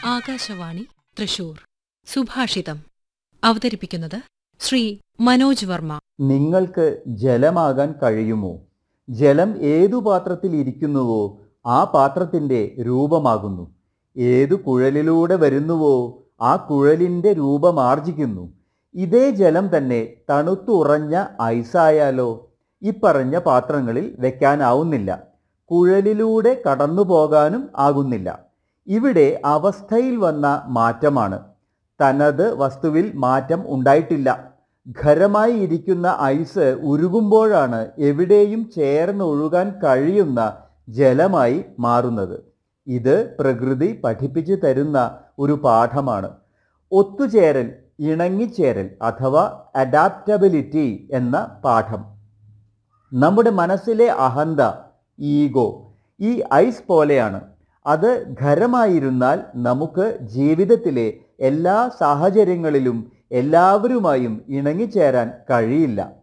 ആകാശവാണി തൃശൂർ സുഭാഷിതം അവതരിപ്പിക്കുന്നത് ശ്രീ മനോജ് വർമ്മ നിങ്ങൾക്ക് ജലമാകാൻ കഴിയുമോ ജലം ഏതു പാത്രത്തിൽ ഇരിക്കുന്നുവോ ആ പാത്രത്തിൻ്റെ രൂപമാകുന്നു ഏതു കുഴലിലൂടെ വരുന്നുവോ ആ കുഴലിൻ്റെ രൂപമാർജിക്കുന്നു ഇതേ ജലം തന്നെ തണുത്തുറഞ്ഞ ഐസായാലോ ഇപ്പറഞ്ഞ പാത്രങ്ങളിൽ വെക്കാനാവുന്നില്ല കുഴലിലൂടെ കടന്നു പോകാനും ആകുന്നില്ല ഇവിടെ അവസ്ഥയിൽ വന്ന മാറ്റമാണ് തനത് വസ്തുവിൽ മാറ്റം ഉണ്ടായിട്ടില്ല ഖരമായി ഇരിക്കുന്ന ഐസ് ഉരുകുമ്പോഴാണ് എവിടെയും ചേർന്നൊഴുകാൻ കഴിയുന്ന ജലമായി മാറുന്നത് ഇത് പ്രകൃതി പഠിപ്പിച്ചു തരുന്ന ഒരു പാഠമാണ് ഒത്തുചേരൽ ഇണങ്ങിച്ചേരൽ അഥവാ അഡാപ്റ്റബിലിറ്റി എന്ന പാഠം നമ്മുടെ മനസ്സിലെ അഹന്ത ഈഗോ ഈ ഐസ് പോലെയാണ് അത് ഖരമായിരുന്നാൽ നമുക്ക് ജീവിതത്തിലെ എല്ലാ സാഹചര്യങ്ങളിലും എല്ലാവരുമായും ഇണങ്ങിച്ചേരാൻ കഴിയില്ല